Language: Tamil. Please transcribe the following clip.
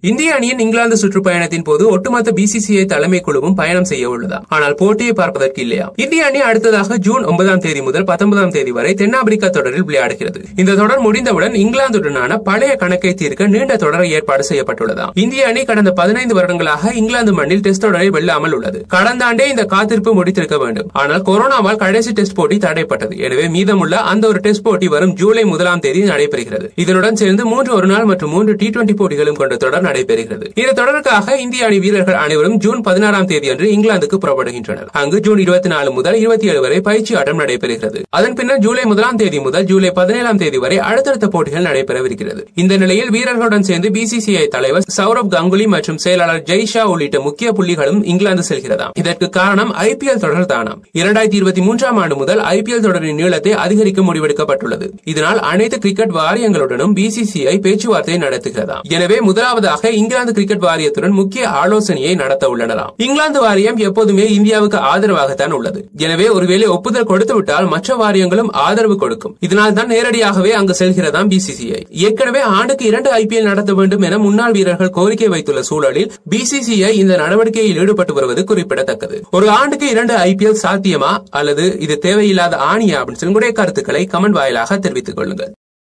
இந்திய அணியின் இங்கிலாந்து சுற்றுப்பயணத்தின் போது ஒட்டுமொத்த பிசிசிஐ தலைமை குழுவும் பயணம் செய்ய உள்ளதா ஆனால் போட்டியை பார்ப்பதற்கு இல்லையா இந்திய அணி அடுத்ததாக ஜூன் ஒன்பதாம் தேதி முதல் பத்தொன்பதாம் தேதி வரை தென்னாப்பிரிக்கா தொடரில் விளையாடுகிறது இந்த தொடர் முடிந்தவுடன் இங்கிலாந்துடனான பழைய கணக்கை தீர்க்க நீண்ட தொடர் ஏற்பாடு செய்யப்பட்டுள்ளதா இந்திய அணி கடந்த பதினைந்து வருடங்களாக இங்கிலாந்து மண்ணில் டெஸ்ட் தொடரை வெல்லாமல் உள்ளது கடந்த ஆண்டே இந்த காத்திருப்பு முடித்திருக்க வேண்டும் ஆனால் கொரோனாவால் கடைசி டெஸ்ட் போட்டி தடைப்பட்டது எனவே மீதமுள்ள அந்த ஒரு டெஸ்ட் போட்டி வரும் ஜூலை முதலாம் தேதி நடைபெறுகிறது இதனுடன் சேர்ந்து மூன்று ஒருநாள் மற்றும் மூன்று டி டுவெண்டி போட்டிகளும் கொண்ட தொடர் நடைபெறுகிறது இந்த தொடருக்காக இந்திய அணி வீரர்கள் அனைவரும் ஜூன் பதினாறாம் தேதி அன்று இங்கிலாந்துக்கு புறப்படுகின்றனர் அங்கு ஜூன் இருபத்தி நாலு முதல் இருபத்தி ஏழு வரை பயிற்சி ஆட்டம் நடைபெறுகிறது அதன் பின்னர் ஜூலை முதலாம் தேதி முதல் ஜூலை பதினேழாம் தேதி வரை அடுத்தடுத்த போட்டிகள் நடைபெறவிருக்கிறது இந்த நிலையில் வீரர்களுடன் சேர்ந்து பிசிசிஐ தலைவர் சௌரவ் கங்குலி மற்றும் செயலாளர் ஜெய்ஷா உள்ளிட்ட முக்கிய புள்ளிகளும் இங்கிலாந்து செல்கிறதாம் இதற்கு காரணம் ஐபிஎல் தொடர் தானாம் இரண்டாயிரத்தி இருபத்தி மூன்றாம் ஆண்டு முதல் ஐபிஎல் தொடரின் நீளத்தை அதிகரிக்க முடிவெடுக்கப்பட்டுள்ளது இதனால் அனைத்து கிரிக்கெட் வாரியங்களுடனும் பிசிசிஐ பேச்சுவார்த்தை நடத்துகிறதாம் எனவே முதலாவதாக இங்கிலாந்து கிரிக்கெட் வாரியத்துடன் முக்கிய ஆலோசனையை நடத்த உள்ளனராம் இங்கிலாந்து வாரியம் எப்போதுமே இந்தியாவுக்கு ஆதரவாகத்தான் உள்ளது எனவே ஒருவேளை ஒப்புதல் கொடுத்து விட்டால் மற்ற வாரியங்களும் ஆதரவு கொடுக்கும் இதனால் தான் நேரடியாகவே அங்கு செல்கிறதாம் பிசிசிஐ ஏற்கனவே ஆண்டுக்கு இரண்டு ஐபிஎல் நடத்த வேண்டும் என முன்னாள் வீரர்கள் கோரிக்கை வைத்துள்ள சூழலில் பிசிசிஐ இந்த நடவடிக்கையில் ஈடுபட்டு வருவது குறிப்பிடத்தக்கது ஒரு ஆண்டுக்கு இரண்டு ஐபிஎல் சாத்தியமா அல்லது இது தேவையில்லாத ஆணியா அப்படின்னு சொல்லி உங்களுடைய கருத்துக்களை கமெண்ட் வாயிலாக தெரிவித்துக் கொள்ளுங்கள்